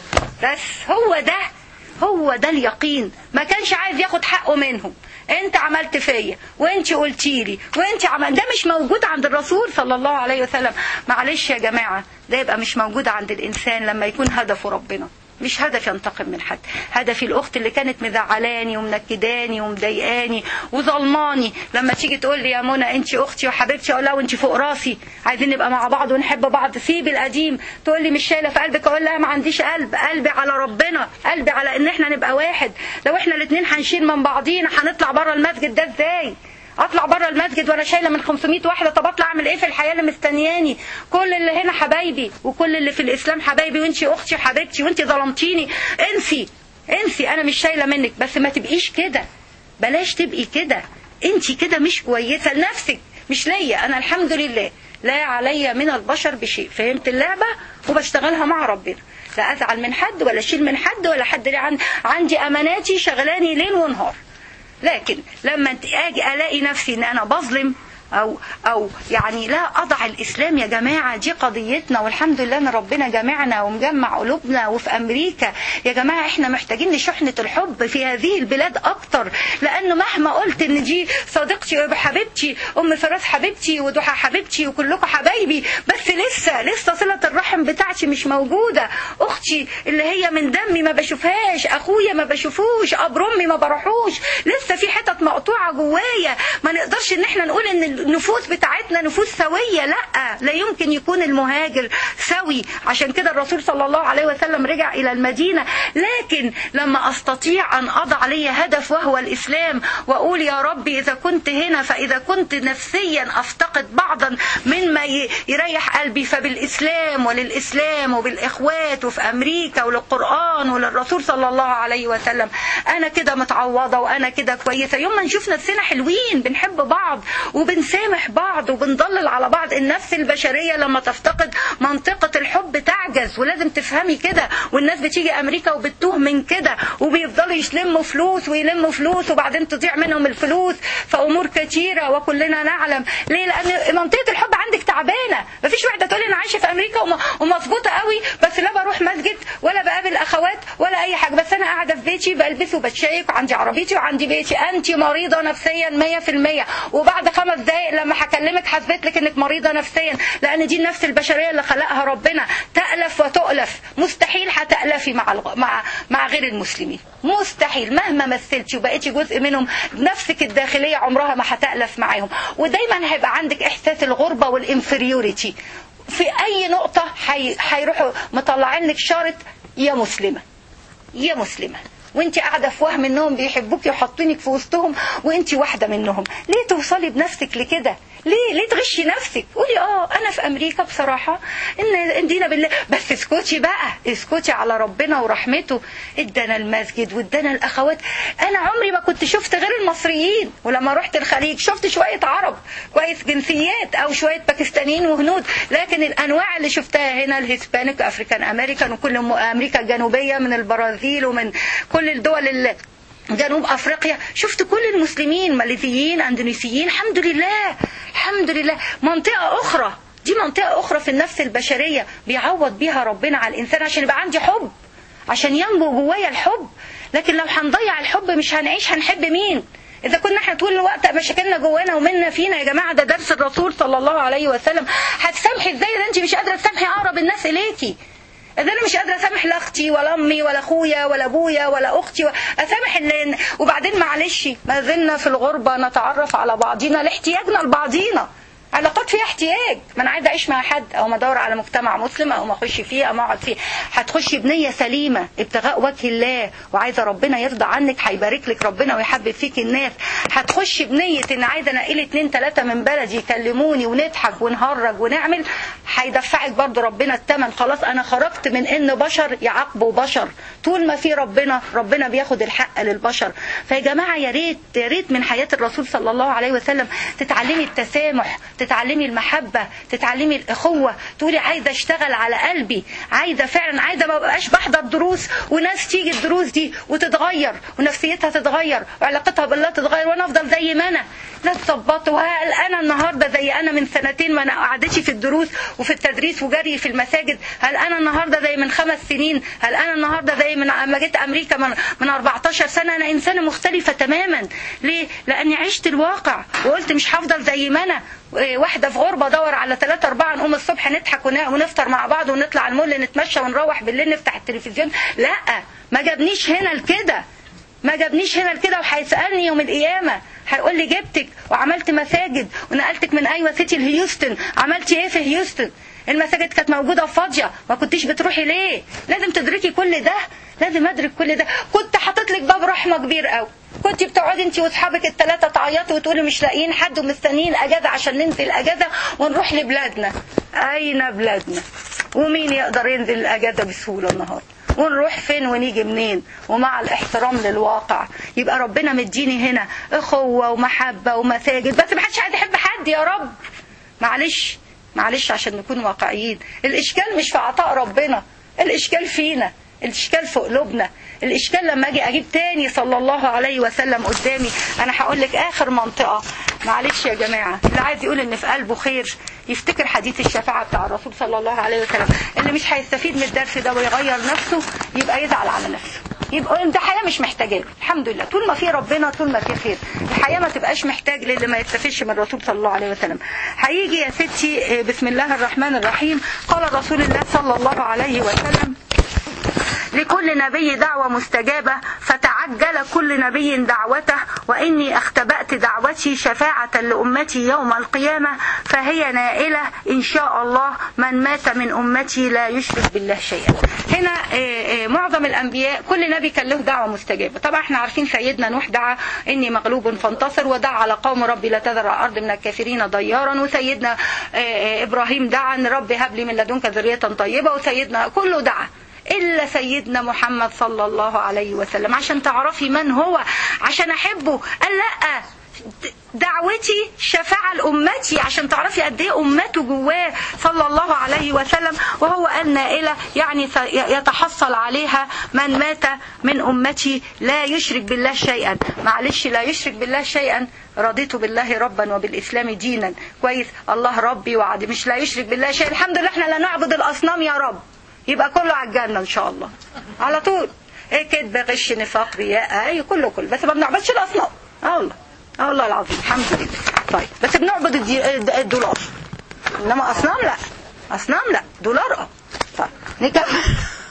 Speaker 1: بس هو ده هو ده اليقين ما كانش عايز ياخد حقه منهم انت عملت فيا وانت قلتي لي وانت عمل ده مش موجود عند الرسول صلى الله عليه وسلم معلش يا جماعه ده يبقى مش موجود عند الانسان لما يكون هدفه ربنا مش هدف ينتقم من حد هدفي الاخت اللي كانت مزعلاني ومنكداني ومضايقاني وظلماني لما تيجي تقول لي يا منى انت اختي وحبيبتي اقول لها وانت فوق راسي عايزين نبقى مع بعض ونحب بعض سيب القديم تقول لي مش شايله في قلبك اقول لها ما عنديش قلب قلبي على ربنا قلبي على ان احنا نبقى واحد لو احنا الاثنين هنشيل من بعضينا هنطلع بره المسجد ده ازاي اطلع بره المسجد وانا شايله من 500 واحده طب اطلع اعمل ايه في الحياه اللي مستنياني كل اللي هنا حبايبي وكل اللي في الاسلام حبايبي وانتي اختي وحبيبتي وانتي ظلمتيني انسي انسي انا مش شايله منك بس ما تبقيش كده بلاش تبقي كده انتي كده مش كويسه لنفسك مش ليا انا الحمد لله لا علي من البشر بشيء فهمت اللعبه وبشتغلها مع ربنا لا ازعل من حد ولا اشيل من حد ولا حد ليه عن- عندي اماناتي شغلاني ليل ونهار لكن لما انت اجي الاقي نفسي ان انا بظلم او او يعني لا اضع الاسلام يا جماعه دي قضيتنا والحمد لله ان ربنا جمعنا ومجمع قلوبنا وفي امريكا يا جماعه احنا محتاجين لشحنه الحب في هذه البلاد اكتر لانه مهما قلت ان دي صديقتي وحبيبتي ام فراس حبيبتي وضحى حبيبتي وكلكم حبايبي بس لسه لسه صله الرحم بتاعتي مش موجوده اختي اللي هي من دمي ما بشوفهاش اخويا ما بشوفوش اب امي ما بروحوش لسه في حتت مقطوعه جوايا ما نقدرش ان احنا نقول ان النفوس بتاعتنا نفوس سويه لا لا يمكن يكون المهاجر سوي عشان كده الرسول صلى الله عليه وسلم رجع الى المدينه لكن لما استطيع ان اضع لي هدف وهو الاسلام واقول يا ربي اذا كنت هنا فاذا كنت نفسيا افتقد بعضا مما ي- يريح قلبي فبالاسلام وللاسلام وبالاخوات وفي امريكا وللقران وللرسول صلى الله عليه وسلم انا كده متعوضه وانا كده كويسه يوم ما نشوف نفسنا حلوين بنحب بعض وبنسامح بعض وبنضلل على بعض النفس البشريه لما تفتقد منطقه الحب تعجز ولازم تفهمي كده والناس بتيجي امريكا وبتتوه من كده وبيفضلوا يلموا فلوس ويلموا فلوس وبعدين تضيع منهم الفلوس فامور كتيره وكلنا نعلم ليه لان منطقه الحب عندك تعبانه مفيش واحده تقول انا عايشه في امريكا وم- ومظبوطه قوي بس لا بروح مسجد ولا بقابل اخوات ولا اي حاجه بس انا قاعده في بيتي بلبس وبتشيك وعندي عربيتي وعندي بيتي انت مريضه نفسيا 100% وبعد خمس دقائق لما هكلمك هثبت لك انك مريضه نفسيا لان دي النفس البشريه اللي خلقها ربنا تالف وتؤلف مستحيل هتالفي مع الغ... مع مع غير المسلمين مستحيل مهما مثلتي وبقيتي جزء منهم نفسك الداخليه عمرها ما هتالف معاهم ودايما هيبقى عندك احساس الغربه والانفريوريتي في اي نقطه هي- هيروحوا مطلعين لك شارط يا مسلمه يا مسلمة وانت قاعدة في وهم انهم بيحبوكي وحاطينك في وسطهم وانت واحدة منهم ليه توصلي بنفسك لكده ليه ليه تغشي نفسك قولي اه انا في امريكا بصراحة ان إن دينا بالله بس اسكتي بقى اسكتي على ربنا ورحمته ادانا المسجد وادانا الاخوات انا عمري ما كنت شفت غير المصريين ولما رحت الخليج شفت شوية عرب كويس جنسيات او شوية باكستانيين وهنود لكن الانواع اللي شفتها هنا الهسبانيك افريكان امريكان وكل م- امريكا الجنوبية من البرازيل ومن كل الدول اللي جنوب افريقيا شفت كل المسلمين ماليزيين اندونيسيين الحمد لله الحمد لله منطقه اخرى دي منطقه اخرى في النفس البشريه بيعوض بيها ربنا على الانسان عشان يبقى عندي حب عشان ينبو جوايا الحب لكن لو هنضيع الحب مش هنعيش هنحب مين إذا كنا احنا طول الوقت مشاكلنا جوانا ومنا فينا يا جماعة ده درس الرسول صلى الله عليه وسلم هتسامحي ازاي إذا أنت مش قادرة تسامحي أقرب الناس إليكي إذا أنا مش قادرة أسامح لا أختي ولا أمي ولا أخويا ولا أبويا ولا أختي و... أسامح اللي... وبعدين معلش ما زلنا في الغربة نتعرف على بعضينا لاحتياجنا لبعضينا علاقات فيها احتياج ما انا عايزه اعيش مع حد او ما ادور على مجتمع مسلم او ما اخش فيه او ما اقعد فيه هتخشي بنيه سليمه ابتغاء وجه الله وعايزه ربنا يرضى عنك هيبارك لك ربنا ويحبب فيك الناس هتخشي بنيه ان عايزه انقل اتنين تلاته من بلدي يكلموني ونضحك ونهرج ونعمل هيدفعك برضو ربنا الثمن خلاص انا خرجت من ان بشر يعاقبوا بشر طول ما في ربنا ربنا بياخد الحق للبشر فيا جماعه يا ريت يا ريت من حياه الرسول صلى الله عليه وسلم تتعلمي التسامح تتعلمي المحبه تتعلمي الاخوه تقولي عايزه اشتغل على قلبي عايزه فعلا عايزه ما بقاش بحضر دروس وناس تيجي الدروس دي وتتغير ونفسيتها تتغير وعلاقتها بالله تتغير وانا افضل زي ما انا لا تظبطوا هل انا النهارده زي انا من سنتين ما انا قعدتي في الدروس وفي التدريس وجري في المساجد هل انا النهارده زي من خمس سنين هل انا النهارده زي من لما جيت امريكا من, من 14 سنه انا انسانه مختلفه تماما ليه لاني عشت الواقع وقلت مش هفضل زي ما انا واحده في غربه ادور على ثلاثة أربعة نقوم الصبح نضحك ونفطر مع بعض ونطلع المول نتمشى ونروح بالليل نفتح التلفزيون لا ما جابنيش هنا لكده ما جابنيش هنا لكده وهيسالني يوم القيامه هيقول لي جبتك وعملت مساجد ونقلتك من ايوه سيتي لهيوستن عملتي ايه في هيوستن المساجد كانت موجوده فاضيه ما كنتيش بتروحي ليه لازم تدركي كل ده لازم ادرك كل ده كنت حاطط لك باب رحمه كبير قوي كنت بتقعدي انت واصحابك الثلاثه تعيطوا وتقولي مش لاقيين حد ومستنيين اجازه عشان ننزل اجازه ونروح لبلادنا اين بلادنا ومين يقدر ينزل الاجازه بسهوله النهارده ونروح فين ونيجي منين ومع الاحترام للواقع يبقى ربنا مديني هنا اخوه ومحبه ومساجد بس ما حدش عايز يحب حد يا رب معلش معلش عشان نكون واقعيين الاشكال مش في عطاء ربنا الاشكال فينا الاشكال في قلوبنا الاشكال لما اجي اجيب تاني صلى الله عليه وسلم قدامي انا هقول لك اخر منطقه معلش يا جماعه اللي عايز يقول ان في قلبه خير يفتكر حديث الشفاعه بتاع الرسول صلى الله عليه وسلم اللي مش هيستفيد من الدرس ده ويغير نفسه يبقى يزعل على نفسه يبقى ده حياه مش محتاجه له الحمد لله طول ما في ربنا طول ما في خير الحياه ما تبقاش محتاج للي ما يستفيدش من الرسول صلى الله عليه وسلم هيجي يا ستي بسم الله الرحمن الرحيم قال رسول الله صلى الله عليه وسلم لكل نبي دعوة مستجابة فتعجل كل نبي دعوته وإني اختبأت دعوتي شفاعة لأمتي يوم القيامة فهي نائلة إن شاء الله من مات من أمتي لا يشرك بالله شيئا هنا معظم الأنبياء كل نبي كان له دعوة مستجابة طبعا احنا عارفين سيدنا نوح دعا إني مغلوب فانتصر ودعا على قوم ربي لا تذر على الأرض من الكافرين ضيارا وسيدنا إبراهيم دعا أن ربي هب لي من لدنك ذرية طيبة وسيدنا كله دعا إلا سيدنا محمد صلى الله عليه وسلم عشان تعرفي من هو عشان أحبه قال لا دعوتي شفاعة لأمتي عشان تعرفي قد ايه أمته جواه صلى الله عليه وسلم وهو قال نائلة يعني يتحصل عليها من مات من أمتي لا يشرك بالله شيئا معلش لا يشرك بالله شيئا رضيت بالله ربا وبالإسلام دينا كويس الله ربي وعدي مش لا يشرك بالله شيئا الحمد لله احنا لا نعبد الأصنام يا رب يبقى كله على الجنة إن شاء الله على طول ايه كدب غش نفاق رياء اي كله كله بس ما بنعبدش الأصنام اه والله اه والله العظيم الحمد لله طيب بس بنعبد الدولار انما اصنام لا اصنام لا دولار اه طيب نكمل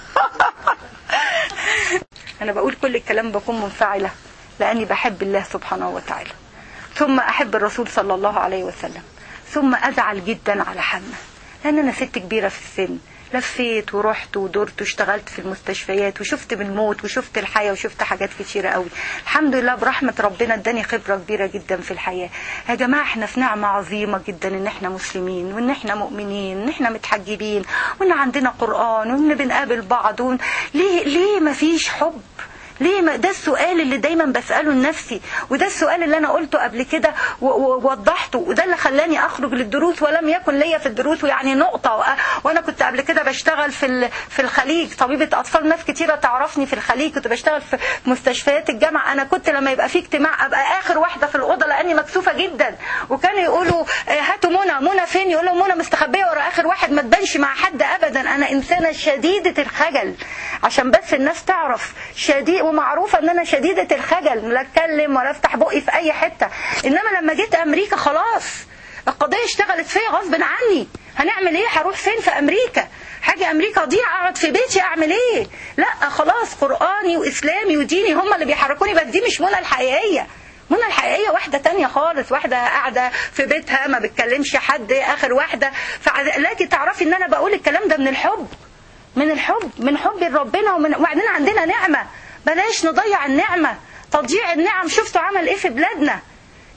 Speaker 1: انا بقول كل الكلام بكون منفعله لاني بحب الله سبحانه وتعالى ثم احب الرسول صلى الله عليه وسلم ثم ازعل جدا على حمه لان انا ست كبيره في السن لفيت ورحت ودرت واشتغلت في المستشفيات وشفت بالموت وشفت الحياة وشفت حاجات كتيرة قوي الحمد لله برحمة ربنا اداني خبرة كبيرة جدا في الحياة يا جماعة احنا في نعمة عظيمة جدا ان احنا مسلمين وان احنا مؤمنين وان احنا متحجبين وان عندنا قرآن وان بنقابل بعض وان ليه ليه مفيش حب ليه ما ده السؤال اللي دايما بسأله لنفسي وده السؤال اللي انا قلته قبل كده ووضحته وده اللي خلاني اخرج للدروس ولم يكن ليا في الدروس يعني نقطة وانا كنت قبل كده بشتغل في في الخليج طبيبة اطفال ناس كتيرة تعرفني في الخليج كنت بشتغل في مستشفيات الجامعة انا كنت لما يبقى في اجتماع ابقى اخر واحدة في الاوضة لاني مكسوفة جدا وكانوا يقولوا هاتوا منى منى فين يقولوا منى مستخبية ورا اخر واحد ما تبانش مع حد ابدا انا انسانة شديدة الخجل عشان بس الناس تعرف شديد ومعروفة ان انا شديدة الخجل لا اتكلم ولا افتح بقي في اي حتة انما لما جيت امريكا خلاص القضية اشتغلت فيا غصب عني هنعمل ايه هروح فين في امريكا حاجة امريكا اضيع اقعد في بيتي اعمل ايه لا خلاص قرآني واسلامي وديني هم اللي بيحركوني بس دي مش منى الحقيقية منى الحقيقية واحدة تانية خالص واحدة قاعدة في بيتها ما بتكلمش حد اخر واحدة فعلاكي تعرفي ان انا بقول الكلام ده من الحب من الحب من حب لربنا ومن وبعدين عندنا نعمة بلاش نضيع النعمة تضييع النعم شفتوا عمل ايه في بلادنا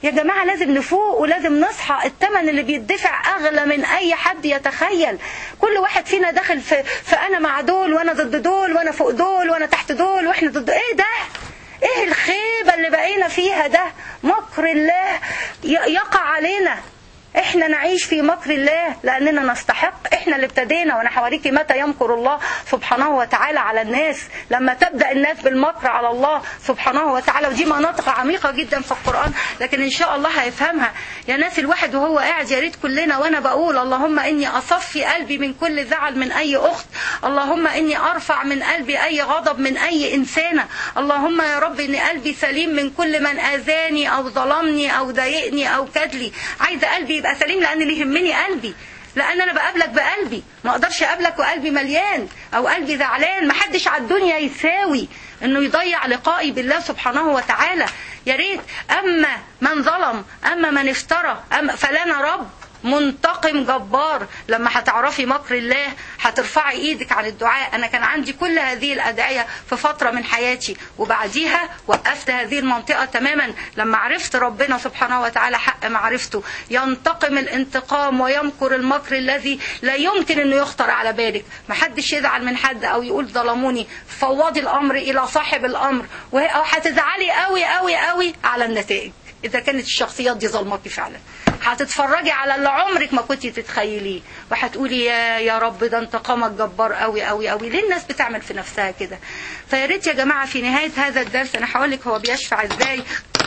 Speaker 1: يا جماعة لازم نفوق ولازم نصحى الثمن اللي بيدفع أغلى من أي حد يتخيل كل واحد فينا داخل في, في أنا مع دول وأنا ضد دول وأنا فوق دول وأنا تحت دول وإحنا ضد إيه ده إيه الخيبة اللي بقينا فيها ده مكر الله يقع علينا احنا نعيش في مكر الله لاننا نستحق احنا اللي ابتدينا وانا حواليكي متى يمكر الله سبحانه وتعالى على الناس لما تبدا الناس بالمكر على الله سبحانه وتعالى ودي مناطق عميقه جدا في القران لكن ان شاء الله هيفهمها يا ناس الواحد وهو قاعد يا ريت كلنا وانا بقول اللهم اني اصفي قلبي من كل زعل من اي اخت اللهم اني ارفع من قلبي اي غضب من اي انسانه اللهم يا رب ان قلبي سليم من كل من اذاني او ظلمني او ضايقني او كدلي عايزه قلبي يبقى سليم لان اللي يهمني قلبي لان انا بقابلك بقلبي ما اقدرش اقابلك وقلبي مليان او قلبي زعلان ما حدش على الدنيا يساوي انه يضيع لقائي بالله سبحانه وتعالى يا ريت اما من ظلم اما من افترى أما فلنا رب منتقم جبار لما هتعرفي مكر الله هترفعي ايدك عن الدعاء انا كان عندي كل هذه الادعيه في فتره من حياتي وبعديها وقفت هذه المنطقه تماما لما عرفت ربنا سبحانه وتعالى حق معرفته ينتقم الانتقام ويمكر المكر الذي لا يمكن انه يخطر على بالك محدش يزعل من حد او يقول ظلموني فوضي الامر الى صاحب الامر وهتزعلي قوي قوي قوي على النتائج اذا كانت الشخصيات دي ظلماكي فعلا هتتفرجي على اللي عمرك ما كنتي تتخيليه وهتقولي يا يا رب ده انتقامك جبار قوي قوي قوي ليه الناس بتعمل في نفسها كده فيا ريت يا جماعه في نهايه هذا الدرس انا هقول لك هو بيشفع ازاي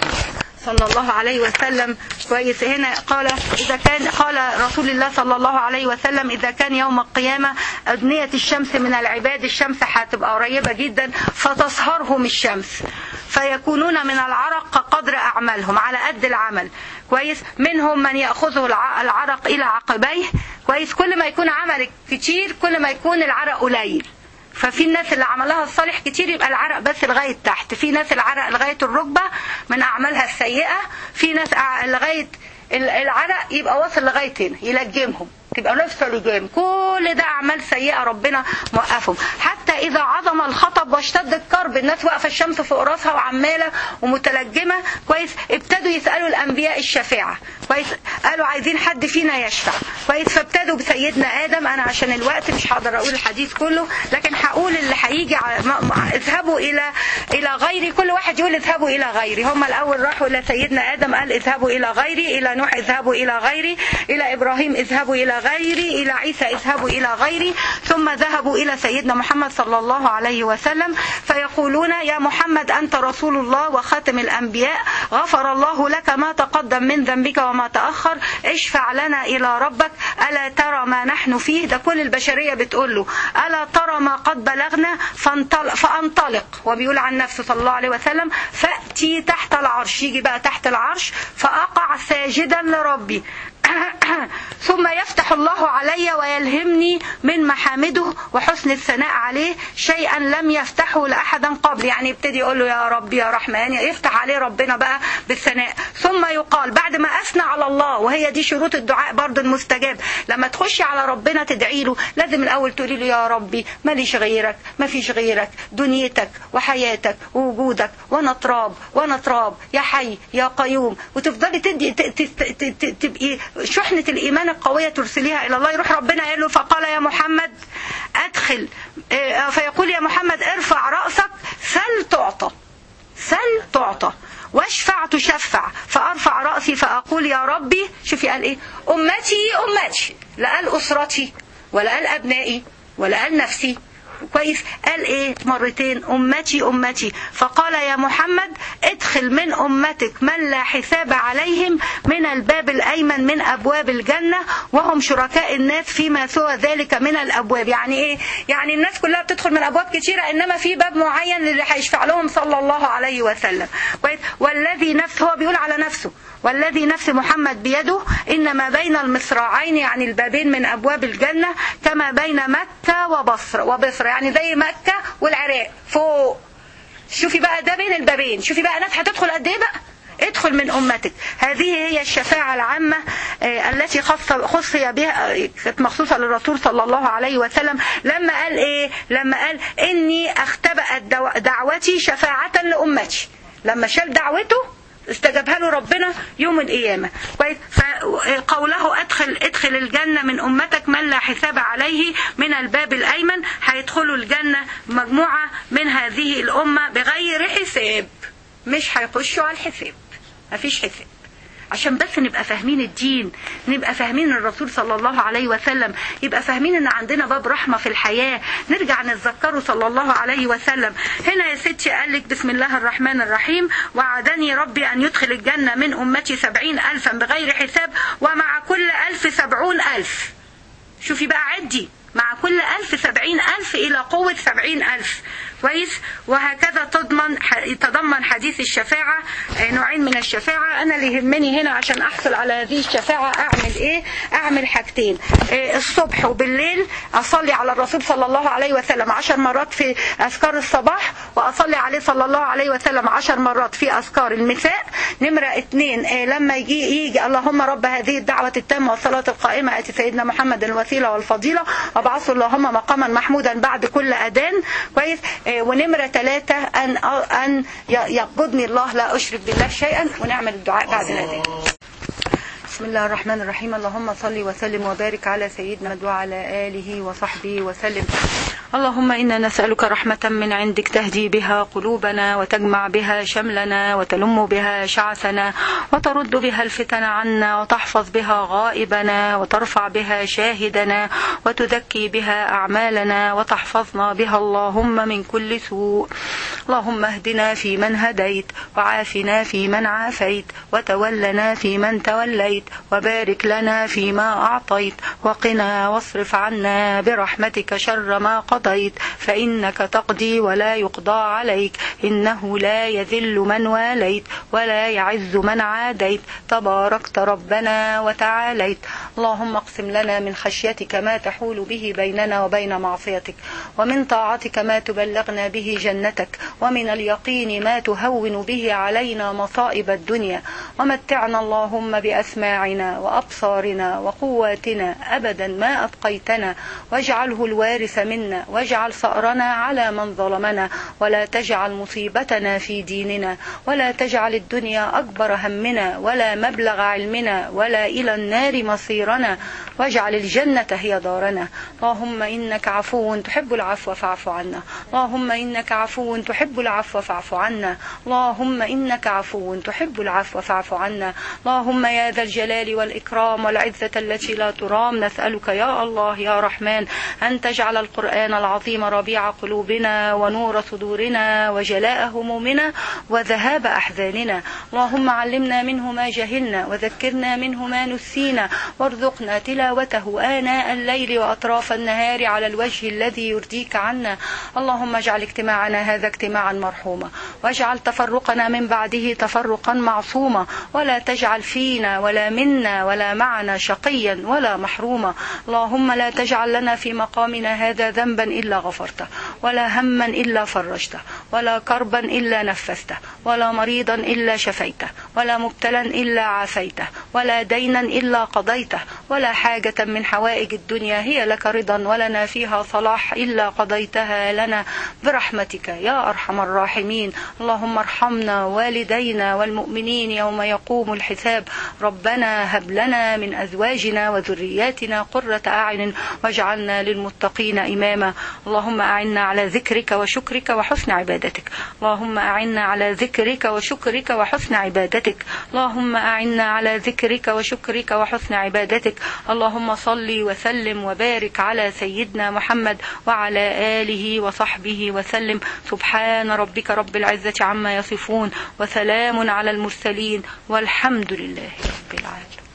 Speaker 1: صلى الله عليه وسلم كويس هنا قال إذا كان قال رسول الله صلى الله عليه وسلم إذا كان يوم القيامة أدنية الشمس من العباد الشمس هتبقى قريبة جدا فتصهرهم الشمس فيكونون من العرق كقدر أعمالهم على قد العمل كويس منهم من يأخذه العرق إلى عقبيه كويس كل ما يكون عملك كتير كل ما يكون العرق قليل ففي الناس اللي عملها الصالح كتير يبقى العرق بس لغاية تحت في ناس العرق لغاية الركبة من أعمالها السيئة في ناس لغاية العرق يبقى واصل لغاية هنا يلجمهم تبقى نفسه لجام كل ده أعمال سيئة ربنا موقفهم حتى إذا عظم الخطب واشتد الكرب الناس واقفة الشمس فوق راسها وعمالة ومتلجمة كويس ابتدوا يسألوا الأنبياء الشفاعة كويس قالوا عايزين حد فينا يشفع كويس فابتدوا بسيدنا آدم أنا عشان الوقت مش هقدر أقول الحديث كله لكن هقول اللي هيجي اذهبوا إلى إلى غيري كل واحد يقول اذهبوا إلى غيري هم الأول راحوا إلى سيدنا آدم قال اذهبوا إلى غيري إلى نوح اذهبوا إلى غيري إلى إبراهيم اذهبوا إلى غيري إلى عيسى اذهبوا إلى غيري ثم ذهبوا إلى سيدنا محمد صلى الله عليه وسلم فيقولون يا محمد أنت رسول الله وخاتم الأنبياء غفر الله لك ما تقدم من ذنبك وما تأخر اشفع لنا إلى ربك ألا ترى ما نحن فيه ده كل البشرية بتقول له ألا ترى ما قد بلغنا فانطلق, فانطلق وبيقول عن نفسه صلى الله عليه وسلم فأتي تحت العرش يجي بقى تحت العرش فأقع ساجدا لربي ثم يفتح الله علي ويلهمني من محامده وحسن الثناء عليه شيئا لم يفتحه لأحد قبل يعني يبتدي يقول له يا رب يا رحمن يفتح عليه ربنا بقى بالثناء ثم يقال بعد ما أثنى على الله وهي دي شروط الدعاء برضه المستجاب لما تخشي على ربنا تدعي له لازم الأول تقولي له يا ربي ماليش غيرك ما فيش غيرك دنيتك وحياتك ووجودك وانا تراب وانا تراب يا حي يا قيوم وتفضلي تدي تبقي شحنة الإيمان القوية ترسليها إلى الله يروح ربنا قال له فقال يا محمد أدخل فيقول يا محمد ارفع رأسك سل تعطى سل تعطى واشفع تشفع فأرفع رأسي فأقول يا ربي شوفي قال إيه أمتي أمتي لا قال أسرتي ولا قال أبنائي ولا قال نفسي كويس قال ايه مرتين امتي امتي فقال يا محمد ادخل من امتك من لا حساب عليهم من الباب الايمن من ابواب الجنه وهم شركاء الناس فيما سوى ذلك من الابواب يعني ايه يعني الناس كلها بتدخل من ابواب كتيره انما في باب معين اللي هيشفع لهم صلى الله عليه وسلم كويس والذي نفس هو بيقول على نفسه والذي نفس محمد بيده إنما بين المصراعين يعني البابين من أبواب الجنة كما بين مكة وبصر وبصر يعني زي مكة والعراق فوق شوفي بقى ده بين البابين شوفي بقى ناس هتدخل قد ايه بقى ادخل من أمتك هذه هي الشفاعة العامة التي خص خصي بها كانت مخصوصة للرسول صلى الله عليه وسلم لما قال ايه لما قال إني اختبأت دعوتي شفاعة لأمتي لما شال دعوته استجابها له ربنا يوم القيامة كويس فقوله ادخل ادخل الجنة من أمتك من لا حساب عليه من الباب الأيمن هيدخلوا الجنة مجموعة من هذه الأمة بغير حساب مش هيخشوا على الحساب مفيش حساب عشان بس نبقى فاهمين الدين نبقى فاهمين الرسول صلى الله عليه وسلم يبقى فاهمين ان عندنا باب رحمة في الحياة نرجع نتذكره صلى الله عليه وسلم هنا يا ستي قال لك بسم الله الرحمن الرحيم وعدني ربي ان يدخل الجنة من امتي سبعين الفا بغير حساب ومع كل الف سبعون الف شوفي بقى عدي مع كل ألف سبعين ألف إلى قوة سبعين ألف كويس وهكذا تضمن يتضمن حديث الشفاعة نوعين من الشفاعة أنا اللي يهمني هنا عشان أحصل على هذه الشفاعة أعمل إيه أعمل حاجتين الصبح وبالليل أصلي على الرسول صلى الله عليه وسلم عشر مرات في أذكار الصباح وأصلي عليه صلى الله عليه وسلم عشر مرات في أذكار المساء نمرة اتنين لما يجي, يجي اللهم رب هذه الدعوة التامة والصلاة القائمة أتي سيدنا محمد الوسيلة والفضيلة وابعثه اللهم مقاما محمودا بعد كل أذان كويس ونمرة ثلاثة أن أن يقبضني الله لا أشرك بالله شيئا ونعمل الدعاء بعد الأذان بسم الله الرحمن الرحيم اللهم صل وسلم وبارك على سيدنا وعلى آله وصحبه وسلم اللهم إنا نسألك رحمة من عندك تهدي بها قلوبنا وتجمع بها شملنا وتلم بها شعثنا وترد بها الفتن عنا وتحفظ بها غائبنا وترفع بها شاهدنا وتزكي بها أعمالنا وتحفظنا بها اللهم من كل سوء اللهم اهدنا في من هديت وعافنا في من عافيت وتولنا في من توليت وبارك لنا فيما أعطيت وقنا واصرف عنا برحمتك شر ما قضيت فإنك تقضي ولا يقضى عليك إنه لا يذل من واليت ولا يعز من عاديت تباركت ربنا وتعاليت اللهم اقسم لنا من خشيتك ما تحول به بيننا وبين معصيتك ومن طاعتك ما تبلغنا به جنتك ومن اليقين ما تهون به علينا مصائب الدنيا ومتعنا اللهم بأسماعنا وأبصارنا وقواتنا أبدا ما أبقيتنا واجعله الوارث منا واجعل ثأرنا على من ظلمنا ولا تجعل مصيبتنا في ديننا ولا تجعل الدنيا أكبر همنا ولا مبلغ علمنا ولا إلى النار مصيرنا واجعل الجنة هي دارنا اللهم إنك عفو تحب العفو فاعف عنا اللهم إنك عفو تحب العفو فاعف عنا اللهم إنك عفو تحب العفو فاعف عنا اللهم يا ذا الجلال والإكرام والعزة التي لا ترام نسألك يا الله يا رحمن أن تجعل القرآن العظيم ربيع قلوبنا ونور صدورنا وجلاء همومنا وذهاب أحزاننا اللهم علمنا منه ما جهلنا وذكرنا منه ما نسينا وارزقنا تلاوته آناء الليل وأطراف النهار على الوجه الذي يرضيك عنا اللهم اجعل اجتماعنا هذا اجتماعا مرحوما واجعل تفرقنا من بعده تفرقا معصوما ولا تجعل فينا ولا منا ولا معنا شقيا ولا محروما اللهم لا تجعل لنا في مقامنا هذا ذنبا إلا غفرته ولا هما إلا فرجته ولا كربا إلا نفسته ولا مريضا إلا شفيته ولا مبتلا إلا عافيته ولا دينا إلا قضيته ولا حاجة من حوائج الدنيا هي لك رضا ولنا فيها صلاح إلا قضيتها لنا برحمتك يا أرحم الراحمين اللهم ارحمنا والدينا والمؤمنين يوم يقوم الحساب ربنا هب لنا من أزواجنا وذرياتنا قرة أعين واجعلنا للمتقين إماما اللهم أعنا على ذكرك وشكرك وحسن عبادتك اللهم أعنا على ذكرك وشكرك وحسن عبادتك اللهم أعنا على ذكرك وشكرك وحسن عبادتك اللهم صل وسلم وبارك على سيدنا محمد وعلى آله وصحبه وسلم سبحان ربك رب العزة عما يصفون وسلام على المرسلين والحمد لله رب العالمين